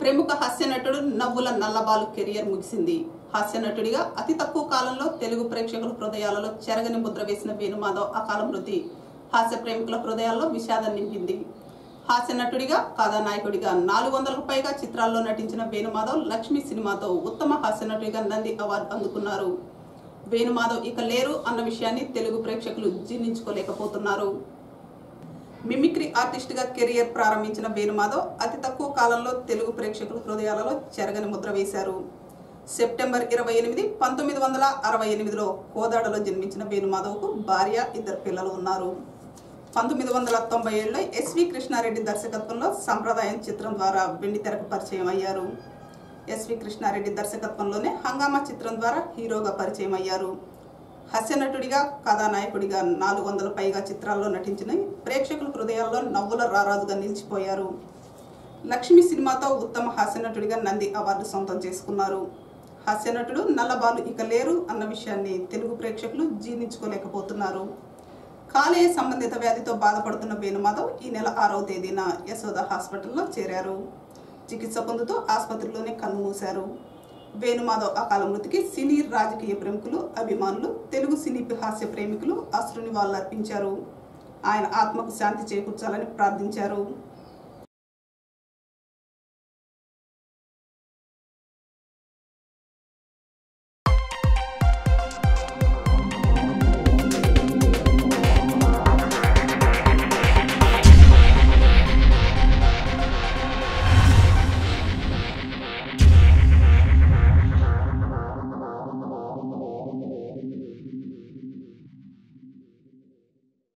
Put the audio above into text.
ప్రముఖ హాస్య నటుడు నవ్వుల నల్లబాలు కెరియర్ ముగిసింది హాస్య నటుడిగా అతి తక్కువ కాలంలో తెలుగు ప్రేక్షకుల హృదయాలలో చెరగని ముద్ర వేసిన వేణుమాధవ్ అకాల మృతి హాస్య ప్రేమికుల హృదయాల్లో విషాదం నింపింది హాస్య నటుడిగా కథానాయకుడిగా నాలుగు వందలకు పైగా చిత్రాల్లో నటించిన వేణుమాధవ్ లక్ష్మి సినిమాతో ఉత్తమ హాస్య నటుడిగా నంది అవార్డు అందుకున్నారు వేణుమాధవ్ ఇక లేరు అన్న విషయాన్ని తెలుగు ప్రేక్షకులు జీర్ణించుకోలేకపోతున్నారు మిమిక్రీ ఆర్టిస్ట్ గా కెరియర్ ప్రారంభించిన వేణుమాధవ్ అతి తక్కువ కాలంలో తెలుగు ప్రేక్షకుల హృదయాలలో చెరగని ముద్ర వేశారు సెప్టెంబర్ ఇరవై ఎనిమిది పంతొమ్మిది వందల అరవై ఎనిమిదిలో కోదాడలో జన్మించిన వేణుమాధవ్కు భార్య ఇద్దరు పిల్లలు ఉన్నారు పంతొమ్మిది వందల తొంభై ఏడులో ఎస్వి కృష్ణారెడ్డి దర్శకత్వంలో సంప్రదాయం చిత్రం ద్వారా వెండితెరకు పరిచయం అయ్యారు ఎస్వి కృష్ణారెడ్డి దర్శకత్వంలోనే హంగామా చిత్రం ద్వారా హీరోగా పరిచయం అయ్యారు హాస్యనటుడిగా కథానాయకుడిగా నాలుగు వందల పైగా చిత్రాల్లో నటించిన ప్రేక్షకుల హృదయాల్లో నవ్వుల రారాజుగా నిలిచిపోయారు లక్ష్మి సినిమాతో ఉత్తమ హాస్యనటుడిగా నంది అవార్డు సొంతం చేసుకున్నారు హాస్యనటుడు నల్లబాలు ఇక లేరు అన్న విషయాన్ని తెలుగు ప్రేక్షకులు జీర్ణించుకోలేకపోతున్నారు కాలేయ సంబంధిత వ్యాధితో బాధపడుతున్న వేణుమాధవ్ ఈ నెల ఆరవ తేదీన యశోద హాస్పిటల్లో చేరారు చికిత్స పొందుతూ ఆసుపత్రిలోనే కన్నుమూశారు వేణుమాధవ్ అకాల మృతికి సినీ రాజకీయ ప్రముఖులు అభిమానులు తెలుగు సినీ హాస్య ప్రేమికులు అశ్రుని వాళ్ళర్పించారు ఆయన ఆత్మకు శాంతి చేకూర్చాలని ప్రార్థించారు